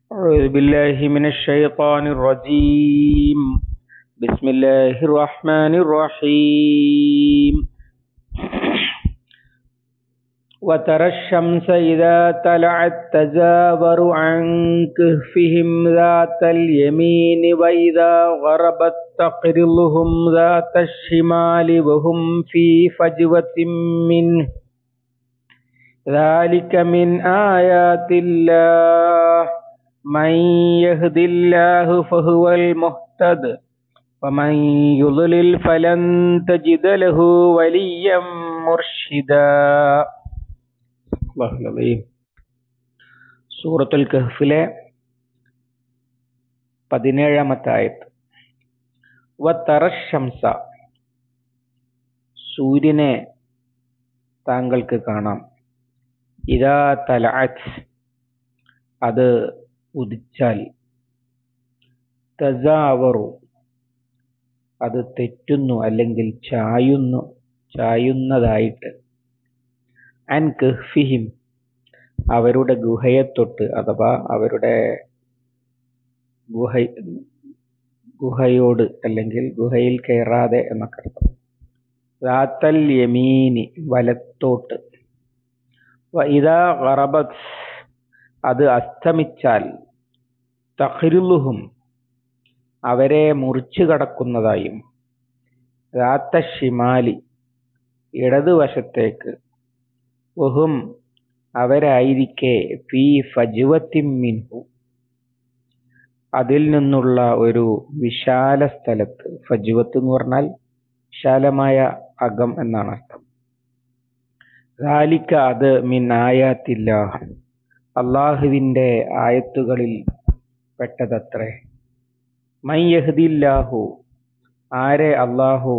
أعوذ بالله من الشيطان الرجيم بسم الله الرحمن الرحيم وترى الشمس إذا طلعت تزاور عن كهفهم ذات اليمين وإذا غربت تقرضهم ذات الشمال وهم في فجوة منه ذلك من آيات الله من يهد الله فهو المهتد ومن يضلل فلن تجد له وليا مرشدا അല്ലാഹുൽ അലീം സൂറത്തുൽ കഹ്ഫിലെ പതിനേഴാമത്തെ ആയത്ത് വത്തറശംസ സൂര്യനെ താങ്കൾക്ക് കാണാം ഇതാ തലഅത്ത് അത് ഉദിച്ചാൽ തസാവറു അത് തെറ്റുന്നു അല്ലെങ്കിൽ ചായുന്നു ചായുന്നതായിട്ട് അൻ കഹ്ഫിഹിം അവരുടെ ഗുഹയെ തൊട്ട് അഥവാ അവരുടെ ഗുഹ ഗുഹയോട് അല്ലെങ്കിൽ ഗുഹയിൽ കയറാതെ എന്നൊക്കെ അർത്ഥം റാത്തൽ യമീനി വലത്തോട്ട് ഇതാ ഗറബത് അത് അസ്തമിച്ചാൽ തഹ്രുലുഹും അവരെ മുറിച്ചു കടക്കുന്നതായും റാത്ത ഷിമാലി ഇടതുവശത്തേക്ക് ഉഹും അവരായിരിക്കെ ഫീ ഫജുവത്തിൻ മിൻഹു അതിൽ നിന്നുള്ള ഒരു വിശാല സ്ഥലത്ത് ഫജുവത്ത് എന്ന് പറഞ്ഞാൽ വിശാലമായ അകം എന്നാണ് അർത്ഥം റാലിക്ക അത് മിൻ ആയാത്തില്ല അള്ളാഹുവിൻ്റെ ആയത്തുകളിൽ പെട്ടതത്രേ മൈ യഹ്ദില്ലാഹു ആരെ അള്ളാഹു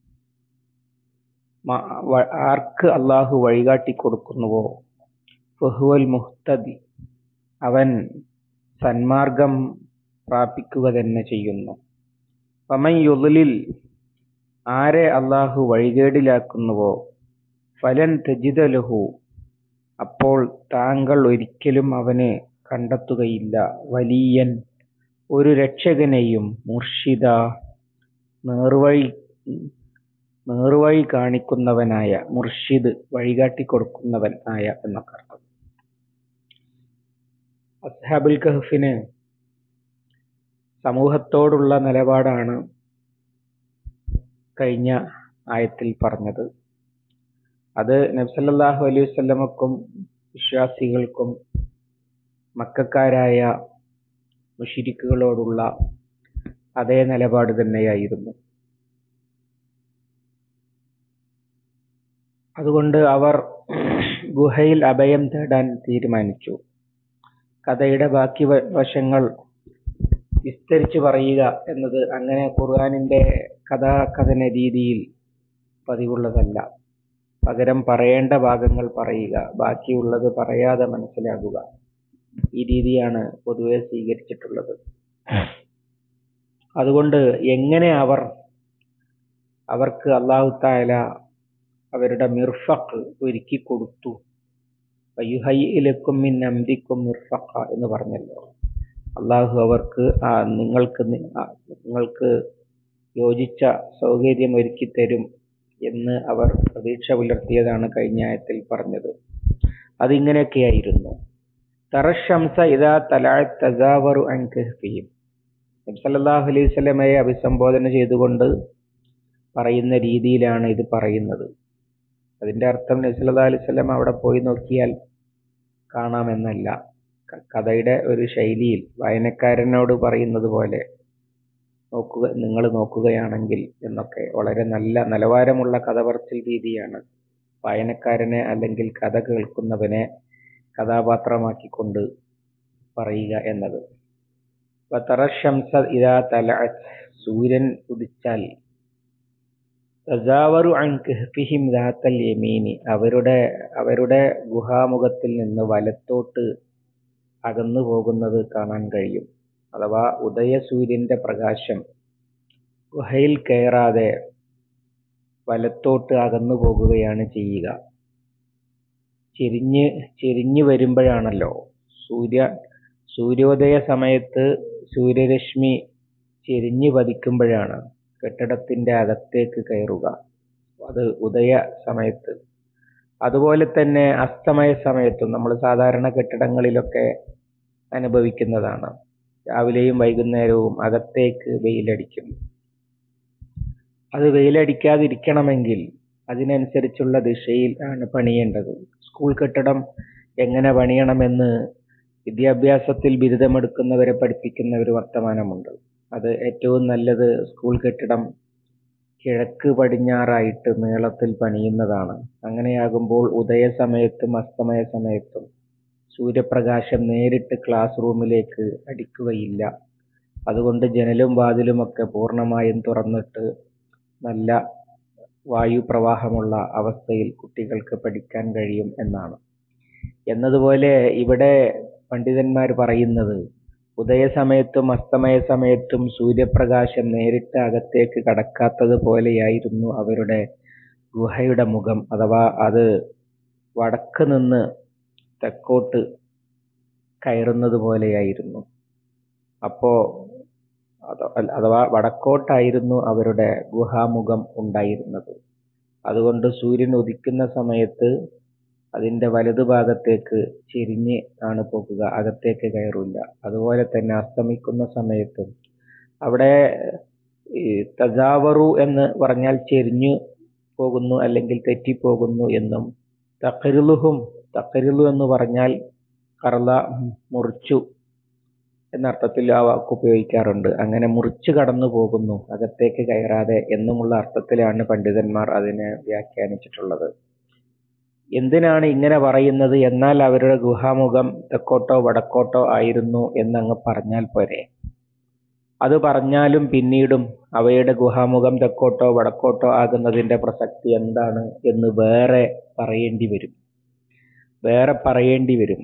ആർക്ക് അള്ളാഹു വഴികാട്ടി കൊടുക്കുന്നുവോ ഫഹുവൽ മുഹ്തദി അവൻ സന്മാർഗം പ്രാപിക്കുക തന്നെ ചെയ്യുന്നു പമൻ യുലിൽ ആരെ അള്ളാഹു വഴികേടിലാക്കുന്നുവോ ഫലൻ തജിദലഹു അപ്പോൾ താങ്കൾ ഒരിക്കലും അവന് കണ്ടെത്തുകയില്ല വലിയൻ ഒരു രക്ഷകനെയും മുർഷിദ നേർവഴി നേർവഴി കാണിക്കുന്നവനായ മുർഷിദ് വഴികാട്ടി കൊടുക്കുന്നവൻ ആയ എന്നൊക്കെ അർത്ഥം അസ്ഹാബുൽ കഹഫിന് സമൂഹത്തോടുള്ള നിലപാടാണ് കഴിഞ്ഞ ആയത്തിൽ പറഞ്ഞത് അത് നബ്സല്ലാഹു അലൈഹി വസല്ലമക്കും വിശ്വാസികൾക്കും മക്കാരായ മുഷിരിക്കുകളോടുള്ള അതേ നിലപാട് തന്നെയായിരുന്നു അതുകൊണ്ട് അവർ ഗുഹയിൽ അഭയം തേടാൻ തീരുമാനിച്ചു കഥയുടെ ബാക്കി വശങ്ങൾ വിസ്തരിച്ചു പറയുക എന്നത് അങ്ങനെ ഖുർആാനിന്റെ കഥാകഥന രീതിയിൽ പതിവുള്ളതല്ല പകരം പറയേണ്ട ഭാഗങ്ങൾ പറയുക ബാക്കിയുള്ളത് പറയാതെ മനസ്സിലാകുക ഈ രീതിയാണ് പൊതുവെ സ്വീകരിച്ചിട്ടുള്ളത് അതുകൊണ്ട് എങ്ങനെ അവർ അവർക്ക് അള്ളാഹു താല അവരുടെ മിർഫഖ് ഒരുക്കി കൊടുത്തു വയുഹയിലക്കും മിൻ അംദിക്കും മിർഫഖ എന്ന് പറഞ്ഞല്ലോ അള്ളാഹു അവർക്ക് ആ നിങ്ങൾക്ക് നിങ്ങൾക്ക് യോജിച്ച സൗകര്യം ഒരുക്കി തരും എന്ന് അവർ പ്രതീക്ഷ പുലർത്തിയതാണ് കഴിഞ്ഞ ആയത്തിൽ പറഞ്ഞത് അതിങ്ങനെയൊക്കെയായിരുന്നു തറശംസ ഇതാ തലാ തസാവറു അൻ കഹ്ഫിയും സല്ലല്ലാഹു അലൈഹി സ്വലമയെ അഭിസംബോധന ചെയ്തുകൊണ്ട് പറയുന്ന രീതിയിലാണ് ഇത് പറയുന്നത് അതിന്റെ അർത്ഥം നബ്സല്ലാ അലൈഹി സ്വലം അവിടെ പോയി നോക്കിയാൽ കാണാമെന്നല്ല കഥയുടെ ഒരു ശൈലിയിൽ വായനക്കാരനോട് പറയുന്നത് പോലെ നോക്കുക നിങ്ങൾ നോക്കുകയാണെങ്കിൽ എന്നൊക്കെ വളരെ നല്ല നിലവാരമുള്ള കഥ പറച്ചിൽ രീതിയാണ് വായനക്കാരനെ അല്ലെങ്കിൽ കഥ കേൾക്കുന്നവനെ കഥാപാത്രമാക്കിക്കൊണ്ട് പറയുക എന്നത് തറശംസ ഇതാ തല സൂര്യൻ ഉദിച്ചാൽ തജാവറു അൻ കഹ്ഫിഹിം ദാത്തൽ യമീനി അവരുടെ അവരുടെ ഗുഹാമുഖത്തിൽ നിന്ന് വലത്തോട്ട് അകന്നു പോകുന്നത് കാണാൻ കഴിയും അഥവാ ഉദയസൂര്യന്റെ പ്രകാശം ഗുഹയിൽ കയറാതെ വലത്തോട്ട് അകന്നു പോകുകയാണ് ചെയ്യുക ചെരിഞ്ഞ് ചെരിഞ്ഞു വരുമ്പോഴാണല്ലോ സൂര്യ സൂര്യോദയ സമയത്ത് സൂര്യരശ്മി ചെരിഞ്ഞു പതിക്കുമ്പോഴാണ് കെട്ടിടത്തിന്റെ അകത്തേക്ക് കയറുക അത് ഉദയ സമയത്ത് അതുപോലെ തന്നെ അസ്തമയ സമയത്തും നമ്മൾ സാധാരണ കെട്ടിടങ്ങളിലൊക്കെ അനുഭവിക്കുന്നതാണ് രാവിലെയും വൈകുന്നേരവും അകത്തേക്ക് വെയിലടിക്കും അത് വെയിലടിക്കാതിരിക്കണമെങ്കിൽ അതിനനുസരിച്ചുള്ള ദിശയിൽ ആണ് പണിയേണ്ടത് സ്കൂൾ കെട്ടിടം എങ്ങനെ പണിയണമെന്ന് വിദ്യാഭ്യാസത്തിൽ ബിരുദമെടുക്കുന്നവരെ പഠിപ്പിക്കുന്ന ഒരു വർത്തമാനമുണ്ട് അത് ഏറ്റവും നല്ലത് സ്കൂൾ കെട്ടിടം കിഴക്ക് പടിഞ്ഞാറായിട്ട് നീളത്തിൽ പണിയുന്നതാണ് അങ്ങനെയാകുമ്പോൾ ഉദയ സമയത്തും അസ്തമയ സമയത്തും സൂര്യപ്രകാശം നേരിട്ട് ക്ലാസ് റൂമിലേക്ക് അടിക്കുകയില്ല അതുകൊണ്ട് ജനലും വാതിലുമൊക്കെ പൂർണ്ണമായും തുറന്നിട്ട് നല്ല വായുപ്രവാഹമുള്ള അവസ്ഥയിൽ കുട്ടികൾക്ക് പഠിക്കാൻ കഴിയും എന്നാണ് എന്നതുപോലെ ഇവിടെ പണ്ഡിതന്മാർ പറയുന്നത് ഉദയസമയത്തും അസ്തമയ സമയത്തും സൂര്യപ്രകാശം നേരിട്ട് അകത്തേക്ക് കടക്കാത്തത് പോലെയായിരുന്നു അവരുടെ ഗുഹയുടെ മുഖം അഥവാ അത് വടക്ക് നിന്ന് തെക്കോട്ട് കയറുന്നത് പോലെയായിരുന്നു അപ്പോ അഥവാ വടക്കോട്ടായിരുന്നു അവരുടെ ഗുഹാമുഖം ഉണ്ടായിരുന്നത് അതുകൊണ്ട് സൂര്യൻ ഉദിക്കുന്ന സമയത്ത് അതിന്റെ വലതുഭാഗത്തേക്ക് ചെരിഞ്ഞ് ആണ് പോകുക അകത്തേക്ക് കയറില്ല അതുപോലെ തന്നെ അസ്തമിക്കുന്ന സമയത്തും അവിടെ തജാവറു എന്ന് പറഞ്ഞാൽ ചെരിഞ്ഞു പോകുന്നു അല്ലെങ്കിൽ തെറ്റിപ്പോകുന്നു എന്നും തക്കരിലുഹും തക്കരിലു എന്ന് പറഞ്ഞാൽ കറല മുറിച്ചു എന്നർത്ഥത്തിൽ ആ വാക്ക് ഉപയോഗിക്കാറുണ്ട് അങ്ങനെ മുറിച്ചു കടന്നു പോകുന്നു അകത്തേക്ക് കയറാതെ എന്നുമുള്ള അർത്ഥത്തിലാണ് പണ്ഡിതന്മാർ അതിനെ വ്യാഖ്യാനിച്ചിട്ടുള്ളത് എന്തിനാണ് ഇങ്ങനെ പറയുന്നത് എന്നാൽ അവരുടെ ഗുഹാമുഖം തെക്കോട്ടോ വടക്കോട്ടോ ആയിരുന്നു എന്നങ്ങ് പറഞ്ഞാൽ പോരെ അത് പറഞ്ഞാലും പിന്നീടും അവയുടെ ഗുഹാമുഖം തെക്കോട്ടോ വടക്കോട്ടോ ആകുന്നതിന്റെ പ്രസക്തി എന്താണ് എന്ന് വേറെ പറയേണ്ടി വരും വേറെ പറയേണ്ടി വരും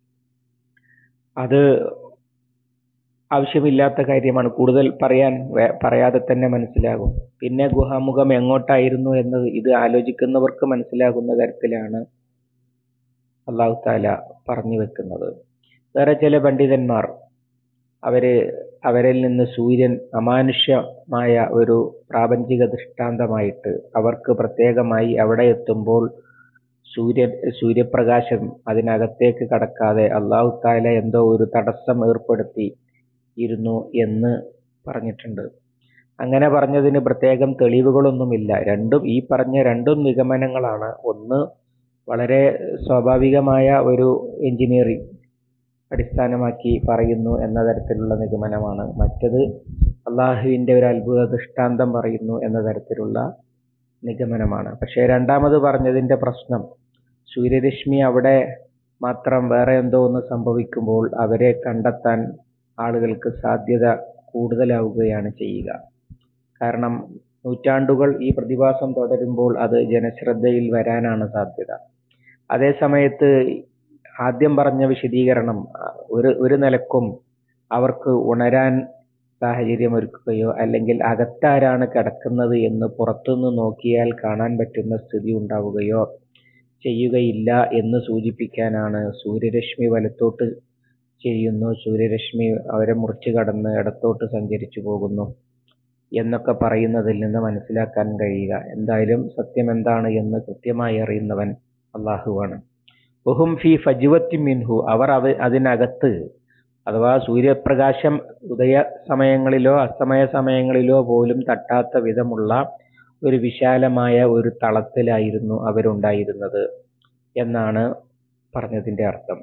അത് ആവശ്യമില്ലാത്ത കാര്യമാണ് കൂടുതൽ പറയാൻ പറയാതെ തന്നെ മനസ്സിലാകും പിന്നെ ഗുഹാമുഖം എങ്ങോട്ടായിരുന്നു എന്നത് ഇത് ആലോചിക്കുന്നവർക്ക് മനസ്സിലാകുന്ന തരത്തിലാണ് അള്ളാഹു താല പറഞ്ഞു വെക്കുന്നത് വേറെ ചില പണ്ഡിതന്മാർ അവര് അവരിൽ നിന്ന് സൂര്യൻ അമാനുഷ്യമായ ഒരു പ്രാപഞ്ചിക ദൃഷ്ടാന്തമായിട്ട് അവർക്ക് പ്രത്യേകമായി അവിടെ എത്തുമ്പോൾ സൂര്യ സൂര്യപ്രകാശം അതിനകത്തേക്ക് കടക്കാതെ അള്ളാഹു താല എന്തോ ഒരു തടസ്സം ഏർപ്പെടുത്തി ഇരുന്നു എന്ന് പറഞ്ഞിട്ടുണ്ട് അങ്ങനെ പറഞ്ഞതിന് പ്രത്യേകം തെളിവുകളൊന്നുമില്ല രണ്ടും ഈ പറഞ്ഞ രണ്ടും നിഗമനങ്ങളാണ് ഒന്ന് വളരെ സ്വാഭാവികമായ ഒരു എഞ്ചിനീയറിംഗ് അടിസ്ഥാനമാക്കി പറയുന്നു എന്ന തരത്തിലുള്ള നിഗമനമാണ് മറ്റത് അള്ളാഹുവിൻ്റെ ഒരു അത്ഭുത ദൃഷ്ടാന്തം പറയുന്നു എന്ന തരത്തിലുള്ള നിഗമനമാണ് പക്ഷേ രണ്ടാമത് പറഞ്ഞതിൻ്റെ പ്രശ്നം സൂര്യരശ്മി അവിടെ മാത്രം വേറെ എന്തോ ഒന്ന് സംഭവിക്കുമ്പോൾ അവരെ കണ്ടെത്താൻ ആളുകൾക്ക് സാധ്യത കൂടുതലാവുകയാണ് ചെയ്യുക കാരണം നൂറ്റാണ്ടുകൾ ഈ പ്രതിഭാസം തുടരുമ്പോൾ അത് ജനശ്രദ്ധയിൽ വരാനാണ് സാധ്യത അതേ സമയത്ത് ആദ്യം പറഞ്ഞ വിശദീകരണം ഒരു ഒരു നിലക്കും അവർക്ക് ഉണരാൻ സാഹചര്യം ഒരുക്കുകയോ അല്ലെങ്കിൽ അകത്താരാണ് കിടക്കുന്നത് എന്ന് പുറത്തുനിന്ന് നോക്കിയാൽ കാണാൻ പറ്റുന്ന സ്ഥിതി ഉണ്ടാവുകയോ ചെയ്യുകയില്ല എന്ന് സൂചിപ്പിക്കാനാണ് സൂര്യരശ്മി വലത്തോട്ട് ചെയ്യുന്നു സൂര്യരശ്മി അവരെ മുറിച്ചു കടന്ന് ഇടത്തോട്ട് സഞ്ചരിച്ചു പോകുന്നു എന്നൊക്കെ പറയുന്നതിൽ നിന്ന് മനസ്സിലാക്കാൻ കഴിയുക എന്തായാലും സത്യം എന്താണ് എന്ന് കൃത്യമായി അറിയുന്നവൻ അള്ളാഹുവാണ് ബഹും ഫി ഫജുവത്തി മിൻഹു അവർ അവ അതിനകത്ത് അഥവാ സൂര്യപ്രകാശം ഉദയ സമയങ്ങളിലോ അസ്തമയ സമയങ്ങളിലോ പോലും തട്ടാത്ത വിധമുള്ള ഒരു വിശാലമായ ഒരു തളത്തിലായിരുന്നു അവരുണ്ടായിരുന്നത് എന്നാണ് പറഞ്ഞതിന്റെ അർത്ഥം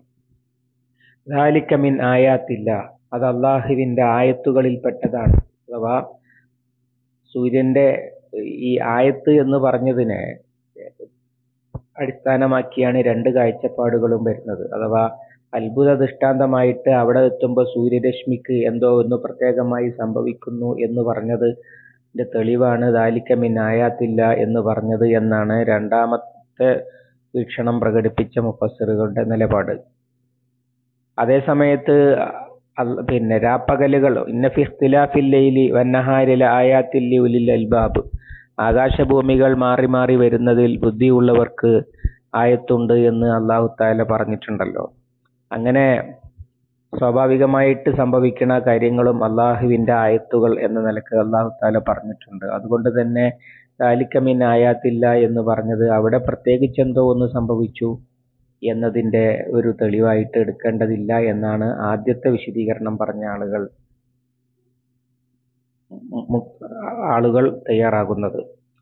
ذَلِكَ മിൻ ആയാത്തില്ല അത് അള്ളാഹുവിന്റെ ആയത്തുകളിൽപ്പെട്ടതാണ് അഥവാ സൂര്യന്റെ ഈ ആയത്ത് എന്ന് പറഞ്ഞതിനെ അടിസ്ഥാനമാക്കിയാണ് രണ്ട് കാഴ്ചപ്പാടുകളും വരുന്നത് അഥവാ അത്ഭുത ദൃഷ്ടാന്തമായിട്ട് അവിടെ എത്തുമ്പോൾ സൂര്യരശ്മിക്ക് എന്തോ ഒന്ന് പ്രത്യേകമായി സംഭവിക്കുന്നു എന്ന് പറഞ്ഞത് തെളിവാണ് ദാലിക്ക മിൻ ആയാത്തില്ല എന്ന് പറഞ്ഞത് എന്നാണ് രണ്ടാമത്തെ വീക്ഷണം പ്രകടിപ്പിച്ച മുഫസ്സിറുകളുടെ നിലപാട് അതേ സമയത്ത് പിന്നെ രാപ്പകലുകൾ ഇന്ന ഫിഖ്തിലാഫിൽ ലൈലി വന്നഹാരിൽ ആയാത്തിൽ ഉലിൽ അൽബാബ് ആകാശഭൂമികൾ മാറി മാറി വരുന്നതിൽ ബുദ്ധിയുള്ളവർക്ക് ആയത്തുണ്ട് എന്ന് അള്ളാഹു താല പറഞ്ഞിട്ടുണ്ടല്ലോ അങ്ങനെ സ്വാഭാവികമായിട്ട് സംഭവിക്കുന്ന കാര്യങ്ങളും അള്ളാഹുവിന്റെ ആയത്തുകൾ എന്ന നിലക്ക് അള്ളാഹു താല പറഞ്ഞിട്ടുണ്ട് അതുകൊണ്ട് തന്നെ താലിക്കമിൻ ആയാത്തില്ല എന്ന് പറഞ്ഞത് അവിടെ പ്രത്യേകിച്ചെന്തോ ഒന്ന് സംഭവിച്ചു എന്നതിന്റെ ഒരു തെളിവായിട്ട് എടുക്കേണ്ടതില്ല എന്നാണ് ആദ്യത്തെ വിശദീകരണം പറഞ്ഞ ആളുകൾ ആളുകൾ തയ്യാറാകുന്നത്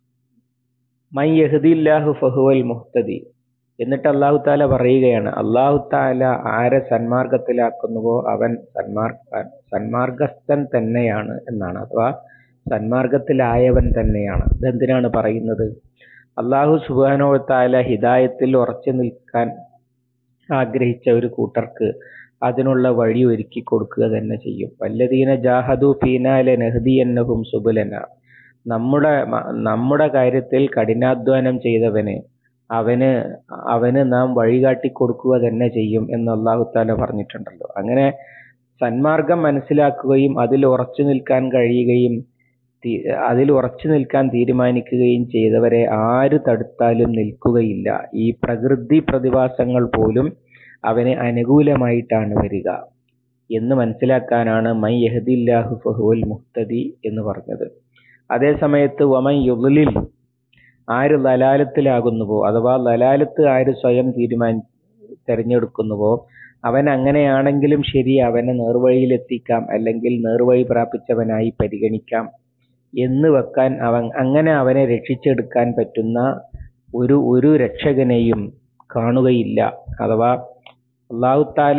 മൈ യഹദില്ലാഹു ഫഹുവൽ മുഹ്തദി എന്നിട്ട് അള്ളാഹു താല പറയുകയാണ് അള്ളാഹു താല ആരെ സന്മാർഗത്തിലാക്കുന്നുവോ അവൻ സന്മാർ സന്മാർഗസ്ഥൻ തന്നെയാണ് എന്നാണ് അഥവാ സന്മാർഗത്തിലായവൻ തന്നെയാണ് ഇതെന്തിനാണ് പറയുന്നത് അള്ളാഹു സുബാനോ താല ഹിദായത്തിൽ ഉറച്ചു നിൽക്കാൻ ആഗ്രഹിച്ച ഒരു കൂട്ടർക്ക് അതിനുള്ള വഴി ഒരുക്കി കൊടുക്കുക തന്നെ ചെയ്യും വല്ലദീന ജാഹദു ഫീനാലെ നെഹ്ദിയന്നഹും സുബുലന നമ്മുടെ നമ്മുടെ കാര്യത്തിൽ കഠിനാധ്വാനം ചെയ്തവന് അവന് അവന് നാം വഴികാട്ടി കൊടുക്കുക തന്നെ ചെയ്യും എന്ന് അള്ളാഹു താല പറഞ്ഞിട്ടുണ്ടല്ലോ അങ്ങനെ സന്മാർഗം മനസ്സിലാക്കുകയും അതിൽ ഉറച്ചു നിൽക്കാൻ കഴിയുകയും അതിൽ ഉറച്ചു നിൽക്കാൻ തീരുമാനിക്കുകയും ചെയ്തവരെ ആര് തടുത്താലും നിൽക്കുകയില്ല ഈ പ്രകൃതി പ്രതിഭാസങ്ങൾ പോലും അവന് അനുകൂലമായിട്ടാണ് വരിക എന്ന് മനസ്സിലാക്കാനാണ് മൈ യഹദില്ലാഹു ഫഹുൽ മുഹ്തദി എന്ന് പറഞ്ഞത് അതേ സമയത്ത് വമൻ യുഗ്ലിൽ ആര് ലലാലത്തിലാകുന്നുവോ അഥവാ ലലാലത്ത് ആര് സ്വയം തീരുമാനി തെരഞ്ഞെടുക്കുന്നുവോ അവൻ അങ്ങനെയാണെങ്കിലും ശരി അവനെ നേർവഴിയിലെത്തിക്കാം അല്ലെങ്കിൽ നേർവഴി പ്രാപിച്ചവനായി പരിഗണിക്കാം എന്ന് വെക്കാൻ അവൻ അങ്ങനെ അവനെ രക്ഷിച്ചെടുക്കാൻ പറ്റുന്ന ഒരു ഒരു രക്ഷകനെയും കാണുകയില്ല അഥവാ അള്ളാഹുത്താല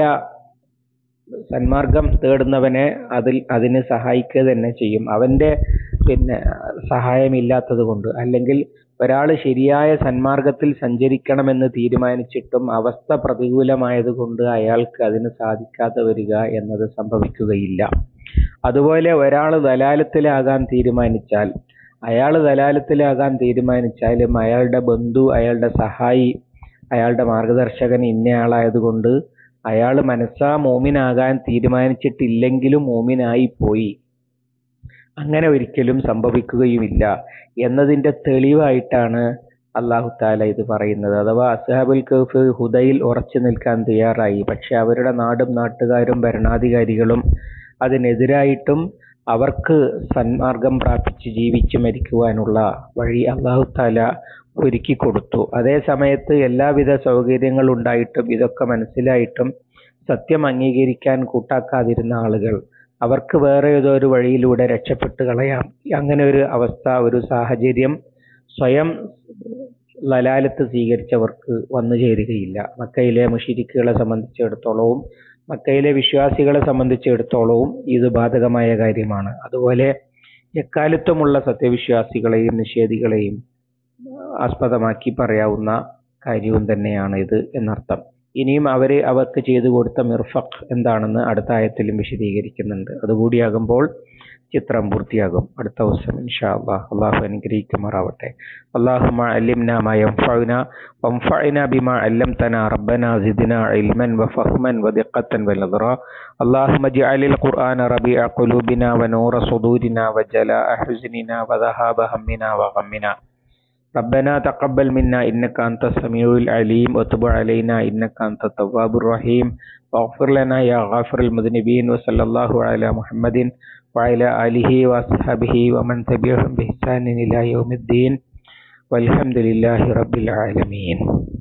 സന്മാർഗം തേടുന്നവനെ അതിൽ അതിന് സഹായിക്കുക തന്നെ ചെയ്യും അവന്റെ പിന്നെ സഹായമില്ലാത്തത് കൊണ്ട് അല്ലെങ്കിൽ ഒരാൾ ശരിയായ സന്മാർഗത്തിൽ സഞ്ചരിക്കണമെന്ന് തീരുമാനിച്ചിട്ടും അവസ്ഥ പ്രതികൂലമായത് കൊണ്ട് അയാൾക്ക് അതിന് സാധിക്കാതെ വരിക എന്നത് സംഭവിക്കുകയില്ല അതുപോലെ ഒരാൾ ദലാലത്തിലാകാൻ തീരുമാനിച്ചാൽ അയാൾ ദലാലത്തിലാകാൻ തീരുമാനിച്ചാലും അയാളുടെ ബന്ധു അയാളുടെ സഹായി അയാളുടെ മാർഗദർശകൻ ഇന്നയാളായതുകൊണ്ട് അയാൾ മനസ്സാ മോമിനാകാൻ തീരുമാനിച്ചിട്ടില്ലെങ്കിലും മോമിനായി പോയി അങ്ങനെ ഒരിക്കലും സംഭവിക്കുകയുമില്ല എന്നതിന്റെ തെളിവായിട്ടാണ് അള്ളാഹു താല ഇത് പറയുന്നത് അഥവാ അസ്ഹാബുൽ കഫ് ഹുദയിൽ ഉറച്ചു നിൽക്കാൻ തയ്യാറായി പക്ഷെ അവരുടെ നാടും നാട്ടുകാരും ഭരണാധികാരികളും അതിനെതിരായിട്ടും അവർക്ക് സന്മാർഗം പ്രാപിച്ച് ജീവിച്ച് മരിക്കുവാനുള്ള വഴി അള്ളാഹു താല ഒരുക്കി കൊടുത്തു അതേ സമയത്ത് എല്ലാവിധ സൗകര്യങ്ങൾ ഉണ്ടായിട്ടും ഇതൊക്കെ മനസ്സിലായിട്ടും സത്യം അംഗീകരിക്കാൻ കൂട്ടാക്കാതിരുന്ന ആളുകൾ അവർക്ക് വേറെ ഏതോ ഒരു വഴിയിലൂടെ രക്ഷപ്പെട്ട് കളയാം അങ്ങനെ ഒരു അവസ്ഥ ഒരു സാഹചര്യം സ്വയം ലലാലത്ത് സ്വീകരിച്ചവർക്ക് വന്നു ചേരുകയില്ല മക്കയിലെ മുഷിരിക്കുകളെ സംബന്ധിച്ചിടത്തോളവും മക്കയിലെ വിശ്വാസികളെ സംബന്ധിച്ചിടത്തോളവും ഇത് ബാധകമായ കാര്യമാണ് അതുപോലെ എക്കാലത്തുമുള്ള സത്യവിശ്വാസികളെയും നിഷേധികളെയും ആസ്പദമാക്കി പറയാവുന്ന കാര്യവും തന്നെയാണ് ഇത് എന്നർത്ഥം ഇനിയും അവര് അവർക്ക് ചെയ്തു കൊടുത്ത മിർഫഖ് എന്താണെന്ന് അടുത്ത ആയത്തിലും വിശദീകരിക്കുന്നുണ്ട് അതുകൂടിയാകുമ്പോൾ ചിത്രം പൂർത്തിയാകും അടുത്ത ദിവസം ഇൻഷാ അള്ളാഹ് അള്ളാഹു അനുഗ്രഹിക്കുമാറാവട്ടെ اللهم علمنا ما ينفعنا وانفعنا بما علمتنا ربنا زدنا علما وفهما ودقة ونظرا اللهم اجعل القرآن ربيع قلوبنا ونور صدورنا وجلاء حزننا وذهاب همنا وغمنا ربنا تقبل منا إنك أنت السميع العليم وتب علينا إنك أنت التواب الرحيم واغفر لنا يا غافر المذنبين وصلى الله على محمد وعلى آله وأصحابه ومن تبعهم بإحسان إلى يوم الدين والحمد لله رب العالمين